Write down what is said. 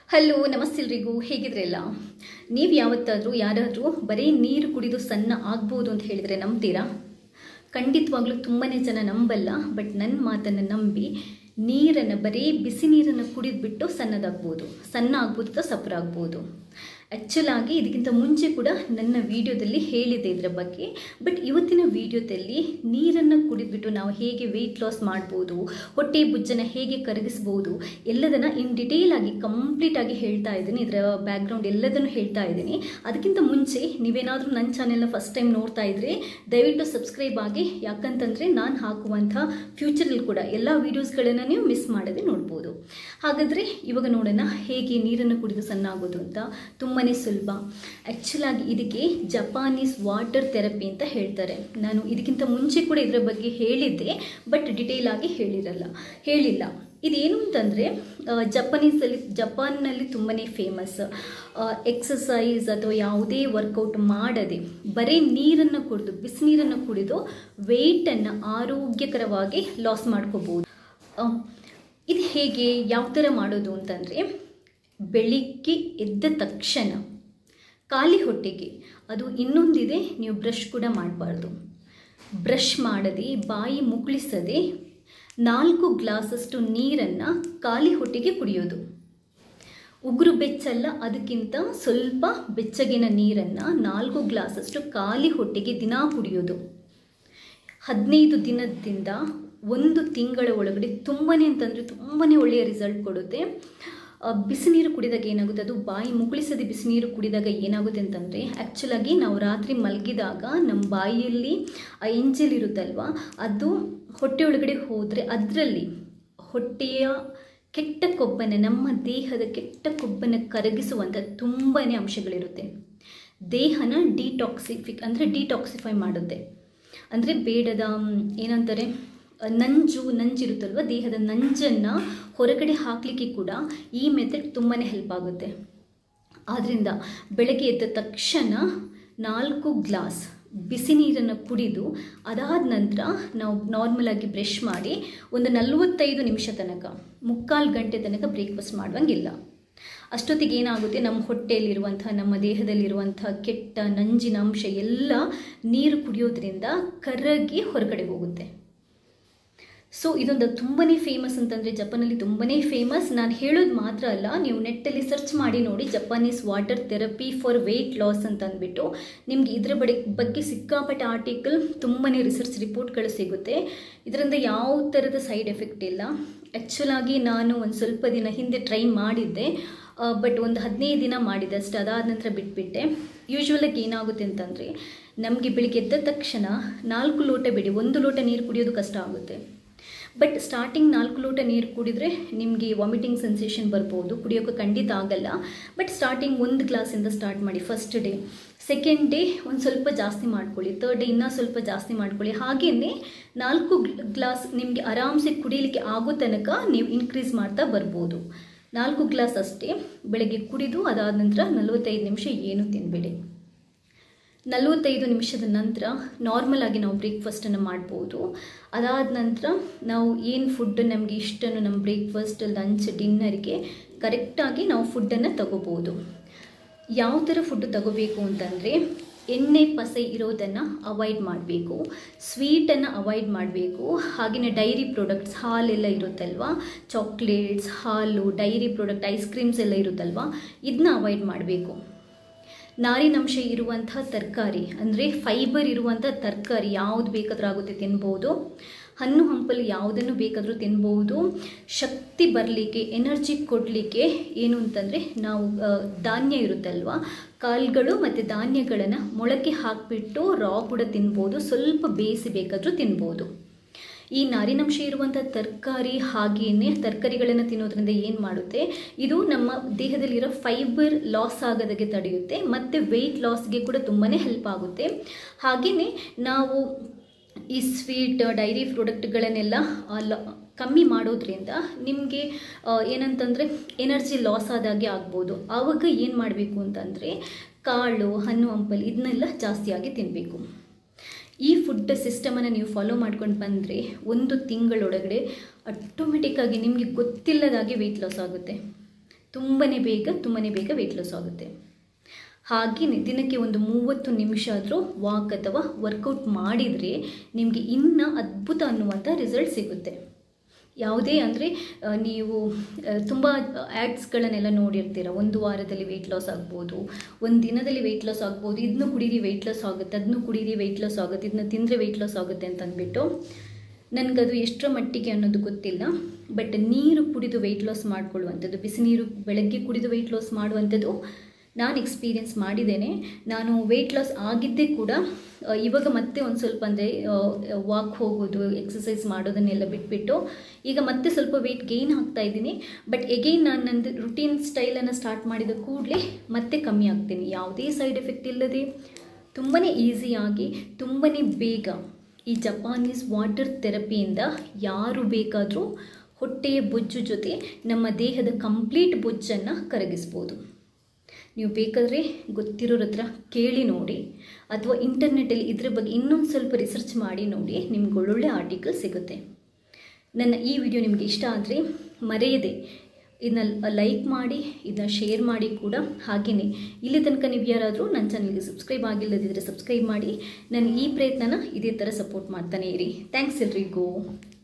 hello ನಮಸ್ತೆ ಎಲ್ರಿಗೂ ಹೇಗಿದ್ರೆಲ್ಲ ನೀವು ಯಾವತ್ತಾದರೂ ಯಾರಾದರೂ ಬರೀ ನೀರು ಕುಡಿದು ಸಣ್ಣ ಆಗ್ಬೋದು ಅಂತ ಹೇಳಿದರೆ ನಂಬ್ತೀರಾ ಖಂಡಿತವಾಗ್ಲೂ ತುಂಬಾ ಜನ ನಂಬಲ್ಲ ಬಟ್ ನನ್ನ ಮಾತನ್ನು ನಂಬಿ ನೀರನ್ನು ಬರೀ ಬಿಸಿ ನೀರನ್ನು ಕುಡಿದ್ಬಿಟ್ಟು ಸಣ್ಣದಾಗ್ಬೋದು ಸಣ್ಣ ಆಗ್ಬೋದು ಅಥವಾ ಸಫರ್ ಆಗ್ಬೋದು ಆ್ಯಕ್ಚುಲ್ ಆಗಿ ಇದಕ್ಕಿಂತ ಮುಂಚೆ ಕೂಡ ನನ್ನ ವಿಡಿಯೋದಲ್ಲಿ ಹೇಳಿದೆ ಇದರ ಬಗ್ಗೆ ಬಟ್ ಇವತ್ತಿನ ವಿಡಿಯೋದಲ್ಲಿ ನೀರನ್ನು ಕುಡಿದ್ಬಿಟ್ಟು ನಾವು ಹೇಗೆ ವೆಯ್ಟ್ ಲಾಸ್ ಮಾಡ್ಬೋದು ಹೊಟ್ಟೆ ಬುಜ್ಜನ್ನು ಹೇಗೆ ಕರಗಿಸ್ಬೋದು ಎಲ್ಲದನ್ನು ಇನ್ ಡಿಟೇಲ್ ಆಗಿ ಕಂಪ್ಲೀಟ್ ಆಗಿ ಹೇಳ್ತಾ ಇದ್ದೀನಿ ಇದರ ಬ್ಯಾಕ್ಗ್ರೌಂಡ್ ಎಲ್ಲದನ್ನು ಹೇಳ್ತಾ ಇದ್ದೀನಿ ಅದಕ್ಕಿಂತ ಮುಂಚೆ ನೀವೇನಾದರೂ ನನ್ನ ಚಾನೆಲ್ನ ಫಸ್ಟ್ ಟೈಮ್ ನೋಡ್ತಾ ಇದ್ರೆ ದಯವಿಟ್ಟು ಸಬ್ಸ್ಕ್ರೈಬ್ ಆಗಿ ಯಾಕಂತಂದರೆ ನಾನು ಹಾಕುವಂಥ ಫ್ಯೂಚರಲ್ಲಿ ಕೂಡ ಎಲ್ಲ ವೀಡಿಯೋಸ್ಗಳನ್ನು ನೀವು ಮಿಸ್ ಮಾಡದೆ ನೋಡ್ಬೋದು ಹಾಗಾದರೆ ಇವಾಗ ನೋಡೋಣ ಹೇಗೆ ನೀರನ್ನು ಕುಡಿದು ಸಣ್ಣ ಆಗೋದು ಅಂತ ತುಂಬಾ ಸುಲಭ ಆ್ಯಕ್ಚುಲಾಗಿ ಇದಕ್ಕೆ ಜಪಾನೀಸ್ ವಾಟರ್ ಥೆರಪಿ ಅಂತ ಹೇಳ್ತಾರೆ ನಾನು ಇದಕ್ಕಿಂತ ಮುಂಚೆ ಕೂಡ ಇದರ ಬಗ್ಗೆ ಹೇಳಿದ್ದೆ ಬಟ್ ಡಿಟೇಲ್ ಆಗಿ ಹೇಳಿರಲ್ಲ ಹೇಳಿಲ್ಲ ಇದೇನು ಅಂತಂದರೆ ಜಪಾನೀಸಲ್ಲಿ ಜಪಾನ್ನಲ್ಲಿ ತುಂಬಾ ಫೇಮಸ್ ಎಕ್ಸಸೈಸ್ ಅಥವಾ ಯಾವುದೇ ವರ್ಕೌಟ್ ಮಾಡದೆ ಬರೀ ನೀರನ್ನು ಕುಡಿದು ಬಿಸಿನೀರನ್ನು ಕುಡಿದು ವೆಯ್ಟನ್ನು ಆರೋಗ್ಯಕರವಾಗಿ ಲಾಸ್ ಮಾಡ್ಕೋಬೋದು ಇದು ಹೇಗೆ ಯಾವ ಥರ ಮಾಡೋದು ಅಂತಂದರೆ ಬೆಳಿಗ್ಗೆ ಎದ್ದ ತಕ್ಷಣ ಖಾಲಿ ಹೊಟ್ಟೆಗೆ ಅದು ಇನ್ನೊಂದಿದೆ ನೀವು ಬ್ರಷ್ ಕೂಡ ಮಾಡಬಾರ್ದು ಬ್ರಷ್ ಮಾಡದೆ ಬಾಯಿ ಮುಗುಳಿಸದೆ ನಾಲ್ಕು ಗ್ಲಾಸಷ್ಟು ನೀರನ್ನು ಖಾಲಿ ಹೊಟ್ಟೆಗೆ ಕುಡಿಯೋದು ಉಗುರು ಬೆಚ್ಚಲ್ಲ ಅದಕ್ಕಿಂತ ಸ್ವಲ್ಪ ಬೆಚ್ಚಗಿನ ನೀರನ್ನು ನಾಲ್ಕು ಗ್ಲಾಸಷ್ಟು ಖಾಲಿ ಹೊಟ್ಟೆಗೆ ದಿನಾ ಕುಡಿಯೋದು ಹದಿನೈದು ದಿನದಿಂದ ಒಂದು ತಿಂಗಳ ಒಳಗಡೆ ತುಂಬಾ ಅಂತಂದರೆ ತುಂಬಾ ಒಳ್ಳೆಯ ರಿಸಲ್ಟ್ ಕೊಡುತ್ತೆ ಬಿಸಿನೀರು ಕುಡಿದಾಗ ಏನಾಗುತ್ತೆ ಅದು ಬಾಯಿ ಮುಗುಳಿಸದೆ ಬಿಸಿನೀರು ಕುಡಿದಾಗ ಏನಾಗುತ್ತೆ ಅಂತಂದರೆ ಆ್ಯಕ್ಚುಲಾಗಿ ನಾವು ರಾತ್ರಿ ಮಲಗಿದಾಗ ನಮ್ಮ ಬಾಯಿಯಲ್ಲಿ ಆ ಎಂಜಲ್ ಇರುತ್ತಲ್ವ ಅದು ಹೊಟ್ಟೆ ಒಳಗಡೆ ಹೋದರೆ ಅದರಲ್ಲಿ ಹೊಟ್ಟೆಯ ಕೆಟ್ಟ ಕೊಬ್ಬನ್ನು ನಮ್ಮ ದೇಹದ ಕೆಟ್ಟ ಕೊಬ್ಬನ್ನು ಕರಗಿಸುವಂಥ ತುಂಬಾ ಅಂಶಗಳಿರುತ್ತೆ ದೇಹನ ಡಿಟಾಕ್ಸಿಫಿಕ್ ಅಂದರೆ ಡಿಟಾಕ್ಸಿಫೈ ಮಾಡುತ್ತೆ ಅಂದರೆ ಬೇಡದ ಏನಂತಾರೆ ನಂಜು ನಂಜಿರುತ್ತಲ್ವ ದೇಹದ ನಂಜನ್ನು ಹೊರಗಡೆ ಹಾಕಲಿಕ್ಕೆ ಕೂಡ ಈ ಮೆಥಡ್ ತುಂಬಾ ಹೆಲ್ಪ್ ಆಗುತ್ತೆ ಆದ್ದರಿಂದ ಬೆಳಗ್ಗೆ ಎದ್ದ ತಕ್ಷಣ ನಾಲ್ಕು ಗ್ಲಾಸ್ ಬಿಸಿ ನೀರನ್ನು ಕುಡಿದು ಅದಾದ ನಂತರ ನಾವು ನಾರ್ಮಲಾಗಿ ಬ್ರಷ್ ಮಾಡಿ ಒಂದು ನಲವತ್ತೈದು ನಿಮಿಷ ತನಕ ಮುಕ್ಕಾಲು ಗಂಟೆ ತನಕ ಬ್ರೇಕ್ಫಾಸ್ಟ್ ಮಾಡುವಂಗಿಲ್ಲ ಅಷ್ಟೊತ್ತಿಗೆ ಏನಾಗುತ್ತೆ ನಮ್ಮ ಹೊಟ್ಟೆಯಲ್ಲಿರುವಂಥ ನಮ್ಮ ದೇಹದಲ್ಲಿರುವಂಥ ಕೆಟ್ಟ ನಂಜಿನ ಅಂಶ ಎಲ್ಲ ನೀರು ಕುಡಿಯೋದ್ರಿಂದ ಕರಗಿ ಹೊರಗಡೆ ಹೋಗುತ್ತೆ ಸೊ ಇದೊಂದು ತುಂಬಾ ಫೇಮಸ್ ಅಂತಂದರೆ ಜಪಾನಲ್ಲಿ ತುಂಬಾ ಫೇಮಸ್ ನಾನು ಹೇಳೋದು ಮಾತ್ರ ಅಲ್ಲ ನೀವು ನೆಟ್ಟಲ್ಲಿ ಸರ್ಚ್ ಮಾಡಿ ನೋಡಿ Japanese water therapy for weight loss ಅಂತ ಅಂದ್ಬಿಟ್ಟು ನಿಮಗೆ ಇದರ ಬಡಿ ಬಗ್ಗೆ ಸಿಕ್ಕಾಪಟ್ಟೆ ಆರ್ಟಿಕಲ್ ತುಂಬಾ ರಿಸರ್ಚ್ ರಿಪೋರ್ಟ್ಗಳು ಸಿಗುತ್ತೆ ಇದರಿಂದ ಯಾವ ಥರದ ಸೈಡ್ ಎಫೆಕ್ಟ್ ಇಲ್ಲ ಆ್ಯಕ್ಚುಲಾಗಿ ನಾನು ಒಂದು ಸ್ವಲ್ಪ ದಿನ ಹಿಂದೆ ಟ್ರೈ ಮಾಡಿದ್ದೆ ಬಟ್ ಒಂದು ಹದಿನೈದು ದಿನ ಮಾಡಿದೆ ಅಷ್ಟೇ ಅದಾದ ನಂತರ ಬಿಟ್ಬಿಟ್ಟೆ ಯೂಶ್ವಲಾಗಿ ಏನಾಗುತ್ತೆ ಅಂತಂದರೆ ನಮಗೆ ಬೆಳಿಗ್ಗೆ ಎದ್ದ ತಕ್ಷಣ ನಾಲ್ಕು ಲೋಟ ಬಿಡಿ ಒಂದು ಲೋಟ ನೀರು ಕುಡಿಯೋದು ಕಷ್ಟ ಆಗುತ್ತೆ ಬಟ್ ಸ್ಟಾರ್ಟಿಂಗ್ ನಾಲ್ಕು ಲೋಟ ನೀರು ಕುಡಿದ್ರೆ ನಿಮಗೆ ವಾಮಿಟಿಂಗ್ ಸೆನ್ಸೇಷನ್ ಬರ್ಬೋದು ಕುಡಿಯೋಕ್ಕೆ ಖಂಡಿತ ಆಗಲ್ಲ ಬಟ್ ಸ್ಟಾರ್ಟಿಂಗ್ ಒಂದು ಗ್ಲಾಸಿಂದ ಸ್ಟಾರ್ಟ್ ಮಾಡಿ ಫಸ್ಟ್ ಡೇ ಸೆಕೆಂಡ್ ಡೇ ಒಂದು ಸ್ವಲ್ಪ ಜಾಸ್ತಿ ಮಾಡ್ಕೊಳ್ಳಿ ತರ್ಡ್ ಡೇ ಇನ್ನೂ ಸ್ವಲ್ಪ ಜಾಸ್ತಿ ಮಾಡ್ಕೊಳ್ಳಿ ಹಾಗೆಯೇ ನಾಲ್ಕು ಗ್ಲಾಸ್ ನಿಮಗೆ ಆರಾಮ್ಸೆ ಕುಡಿಯಲಿಕ್ಕೆ ಆಗೋ ತನಕ ನೀವು ಇನ್ಕ್ರೀಸ್ ಮಾಡ್ತಾ ಬರ್ಬೋದು ನಾಲ್ಕು ಗ್ಲಾಸ್ ಅಷ್ಟೇ ಬೆಳಗ್ಗೆ ಕುಡಿದು ಅದಾದ ನಂತರ ನಲವತ್ತೈದು ನಿಮಿಷ ಏನು ತಿನ್ನಬೇಡಿ ನಲವತ್ತೈದು ನಿಮಿಷದ ನಂತರ ನಾರ್ಮಲ್ ಆಗಿ ನಾವು ಬ್ರೇಕ್ಫಾಸ್ಟನ್ನು ಮಾಡ್ಬೋದು ಅದಾದ ನಂತರ ನಾವು ಏನು ಫುಡ್ ನಮಗೆ ಇಷ್ಟನ್ನು ನಮ್ಮ ಬ್ರೇಕ್ಫಾಸ್ಟ್ ಲಂಚ್ ಡಿನ್ನರ್ಗೆ ಕರೆಕ್ಟಾಗಿ ನಾವು ಫುಡ್ಡನ್ನು ತಗೋಬೋದು ಯಾವ ಥರ ಫುಡ್ ತಗೋಬೇಕು ಅಂತಂದರೆ ಎಣ್ಣೆ ಪಸೆ ಇರೋದನ್ನು ಅವಾಯ್ಡ್ ಮಾಡಬೇಕು ಸ್ವೀಟನ್ನು ಅವಾಯ್ಡ್ ಮಾಡಬೇಕು ಹಾಗೆಯೇ ಡೈರಿ ಪ್ರಾಡಕ್ಟ್ಸ್ ಹಾಲೆಲ್ಲ ಇರುತ್ತಲ್ವ ಚಾಕ್ಲೇಟ್ಸ್ ಹಾಲು ಡೈರಿ ಪ್ರಾಡಕ್ಟ್ ಐಸ್ ಕ್ರೀಮ್ಸ್ ಎಲ್ಲ ಇರುತ್ತಲ್ವ ಇದನ್ನ ಅವಾಯ್ಡ್ ಮಾಡಬೇಕು ನಾರಿನಂಶ ಇರುವಂಥ ತರಕಾರಿ ಅಂದರೆ ಫೈಬರ್ ಇರುವಂಥ ತರಕಾರಿ ಯಾವುದು ಬೇಕಾದರೂ ಆಗುತ್ತೆ ತಿನ್ಬೋದು ಹಣ್ಣು ಹಂಪಲು ಯಾವುದನ್ನು ಬೇಕಾದರೂ ತಿನ್ಬೋದು ಶಕ್ತಿ ಬರಲಿಕ್ಕೆ ಎನರ್ಜಿ ಕೊಡಲಿಕ್ಕೆ ಏನು ಅಂತಂದರೆ ನಾವು ಧಾನ್ಯ ಇರುತ್ತಲ್ವ ಕಾಳುಗಳು ಮತ್ತು ಧಾನ್ಯಗಳನ್ನು ಮೊಳಕೆ ಹಾಕಿಬಿಟ್ಟು ರಾ ಕೂಡ ತಿನ್ಬೋದು ಸ್ವಲ್ಪ ಬೇಯಿಸಿ ಬೇಕಾದರೂ ತಿನ್ಬೋದು ಈ ನಾರಿನಂಶ ಇರುವಂಥ ತರಕಾರಿ ಹಾಗೆಯೇ ತರಕಾರಿಗಳನ್ನು ತಿನ್ನೋದ್ರಿಂದ ಏನು ಮಾಡುತ್ತೆ ಇದು ನಮ್ಮ ದೇಹದಲ್ಲಿರೋ ಫೈಬರ್ ಲಾಸ್ ಆಗೋದಕ್ಕೆ ತಡೆಯುತ್ತೆ ಮತ್ತು ವೆಯ್ಟ್ ಲಾಸ್ಗೆ ಕೂಡ ತುಂಬಾ ಹೆಲ್ಪ್ ಆಗುತ್ತೆ ಹಾಗೆಯೇ ನಾವು ಈ ಸ್ವೀಟ್ ಡೈರಿ ಪ್ರಾಡಕ್ಟ್ಗಳನ್ನೆಲ್ಲ ಕಮ್ಮಿ ಮಾಡೋದ್ರಿಂದ ನಿಮಗೆ ಏನಂತಂದರೆ ಎನರ್ಜಿ ಲಾಸ್ ಆದಾಗೆ ಆಗ್ಬೋದು ಆವಾಗ ಏನು ಮಾಡಬೇಕು ಅಂತಂದರೆ ಕಾಳು ಹಣ್ಣು ಹಂಪಲು ಇದನ್ನೆಲ್ಲ ಜಾಸ್ತಿಯಾಗಿ ತಿನ್ನಬೇಕು ಈ ಫುಡ್ ಸಿಸ್ಟಮನ್ನು ನೀವು ಫಾಲೋ ಮಾಡ್ಕೊಂಡು ಬಂದರೆ ಒಂದು ತಿಂಗಳೊಳಗಡೆ ಆಟೋಮೆಟಿಕ್ಕಾಗಿ ನಿಮಗೆ ಗೊತ್ತಿಲ್ಲದಾಗೆ ವೆಯ್ಟ್ ಲಾಸ್ ಆಗುತ್ತೆ ತುಂಬಾ ಬೇಗ ತುಂಬಾ ಬೇಗ ವೆಯ್ಟ್ ಲಾಸ್ ಆಗುತ್ತೆ ಹಾಗೆಯೇ ದಿನಕ್ಕೆ ಒಂದು ಮೂವತ್ತು ನಿಮಿಷ ಆದರೂ ವಾಕ್ ಅಥವಾ ವರ್ಕೌಟ್ ಮಾಡಿದರೆ ನಿಮಗೆ ಇನ್ನೂ ಅದ್ಭುತ ಅನ್ನುವಂಥ ರಿಸಲ್ಟ್ ಸಿಗುತ್ತೆ ಯಾವುದೇ ಅಂದರೆ ನೀವು ತುಂಬ ಆ್ಯಡ್ಸ್ಗಳನ್ನೆಲ್ಲ ನೋಡಿರ್ತೀರ ಒಂದು ವಾರದಲ್ಲಿ ವೆಯ್ಟ್ ಲಾಸ್ ಆಗ್ಬೋದು ಒಂದು ದಿನದಲ್ಲಿ ವೆಯ್ಟ್ ಲಾಸ್ ಆಗ್ಬೋದು ಇದನ್ನು ಕುಡೀರಿ ವೆಯ್ಟ್ ಲಾಸ್ ಆಗುತ್ತೆ ಅದನ್ನು ಕುಡೀರಿ ವೆಯ್ಟ್ ಲಾಸ್ ಆಗುತ್ತೆ ಇದನ್ನ ತಿಂದರೆ ವೆಯ್ಟ್ ಲಾಸ್ ಆಗುತ್ತೆ ಅಂತ ಅಂದ್ಬಿಟ್ಟು ನನಗದು ಎಷ್ಟರ ಮಟ್ಟಿಗೆ ಅನ್ನೋದು ಗೊತ್ತಿಲ್ಲ ಬಟ್ ನೀರು ಕುಡಿದು ವೆಯ್ಟ್ ಲಾಸ್ ಮಾಡ್ಕೊಳ್ಳುವಂಥದ್ದು ಬಿಸಿ ನೀರು ಬೆಳಗ್ಗೆ ಕುಡಿದು ವೆಯ್ಟ್ ಲಾಸ್ ಮಾಡುವಂಥದ್ದು ನಾನು ಎಕ್ಸ್ಪೀರಿಯೆನ್ಸ್ ಮಾಡಿದ್ದೇನೆ ನಾನು ವೆಯ್ಟ್ ಲಾಸ್ ಆಗಿದ್ದೇ ಕೂಡ ಆ, ಇವಾಗ ಮತ್ತೆ ಒಂದು ಸ್ವಲ್ಪ ಅಂದರೆ ವಾಕ್ ಹೋಗೋದು ಎಕ್ಸಸೈಸ್ ಮಾಡೋದನ್ನೆಲ್ಲ ಬಿಟ್ಬಿಟ್ಟು ಈಗ ಮತ್ತೆ ಸ್ವಲ್ಪ ವೆಯ್ಟ್ ಗೇನ್ ಆಗ್ತಾ ಇದ್ದೀನಿ ಬಟ್ ಎಗೈನ್ ನಾನು ನಂದು ರುಟೀನ್ ಸ್ಟೈಲನ್ನು ಸ್ಟಾರ್ಟ್ ಮಾಡಿದ ಕೂಡಲೇ ಮತ್ತೆ ಕಮ್ಮಿ ಆಗ್ತೀನಿ ಯಾವುದೇ ಸೈಡ್ ಎಫೆಕ್ಟ್ ಇಲ್ಲದೆ ತುಂಬಾ ಈಸಿಯಾಗಿ ತುಂಬಾ ಬೇಗ ಈ ಜಪಾನೀಸ್ ವಾಟರ್ ಥೆರಪಿಯಿಂದ ಯಾರು ಬೇಕಾದರೂ ಹೊಟ್ಟೆಯ ಬೊಜ್ಜು ಜೊತೆ ನಮ್ಮ ದೇಹದ ಕಂಪ್ಲೀಟ್ ಬೊಜ್ಜನ್ನು ಕರಗಿಸ್ಬೋದು ನೀವು ಬೇಕಾದರೆ ಗೊತ್ತಿರೋರ ಹತ್ರ ಕೇಳಿ ನೋಡಿ ಅಥವಾ ಇಂಟರ್ನೆಟ್ಟಲ್ಲಿ ಇದ್ರ ಬಗ್ಗೆ ಇನ್ನೊಂದು ಸ್ವಲ್ಪ ರಿಸರ್ಚ್ ಮಾಡಿ ನೋಡಿ ನಿಮ್ಗೆ ಒಳ್ಳೊಳ್ಳೆ ಆರ್ಟಿಕಲ್ ಸಿಗುತ್ತೆ ನನ್ನ ಈ ವಿಡಿಯೋ ನಿಮಗೆ ಇಷ್ಟ ಆದರೆ ಮರೆಯದೆ ಇದನ್ನ ಲೈಕ್ ಮಾಡಿ ಇದನ್ನ ಶೇರ್ ಮಾಡಿ ಕೂಡ ಹಾಗೆಯೇ ಇಲ್ಲಿ ತನಕ ನೀವು ಯಾರಾದರೂ ನನ್ನ ಚಾನಲ್ಗೆ ಸಬ್ಸ್ಕ್ರೈಬ್ ಆಗಿಲ್ಲದಿದ್ದರೆ ಸಬ್ಸ್ಕ್ರೈಬ್ ಮಾಡಿ ನನ್ನ ಈ ಪ್ರಯತ್ನನ ಇದೇ ಥರ ಸಪೋರ್ಟ್ ಮಾಡ್ತಾನೆ ಇರಿ ಥ್ಯಾಂಕ್ಸ್ ಎಲ್ರಿಗೂ